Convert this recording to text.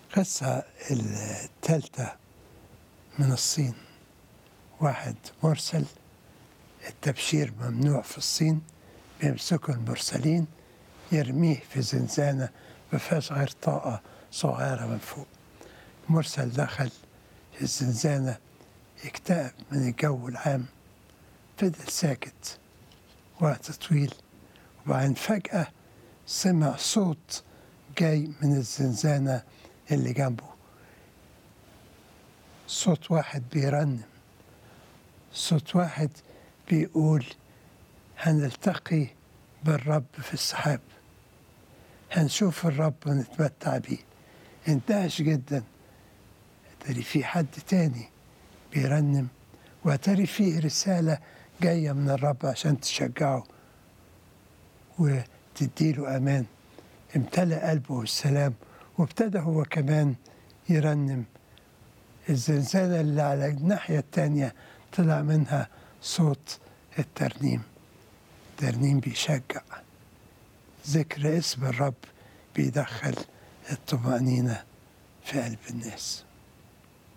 القصة الثالثة من الصين واحد مرسل التبشير ممنوع في الصين بيمسكوا المرسلين يرميه في زنزانة ما فيهاش غير طاقة صغيرة من فوق مرسل دخل في الزنزانة يكتئب من الجو العام فضل ساكت وقت طويل وبعدين فجأة سمع صوت جاي من الزنزانة اللي جنبه صوت واحد بيرنم صوت واحد بيقول هنلتقي بالرب في السحاب هنشوف الرب ونتمتع بيه اندهش جدا تري في حد تاني بيرنم وتري فيه رسالة جاية من الرب عشان تشجعه وتديله أمان امتلأ قلبه السلام وابتدى هو كمان يرنم الزنزانة اللي على الناحية التانية طلع منها صوت الترنيم الترنيم بيشجع ذكر اسم الرب بيدخل الطمأنينة في قلب الناس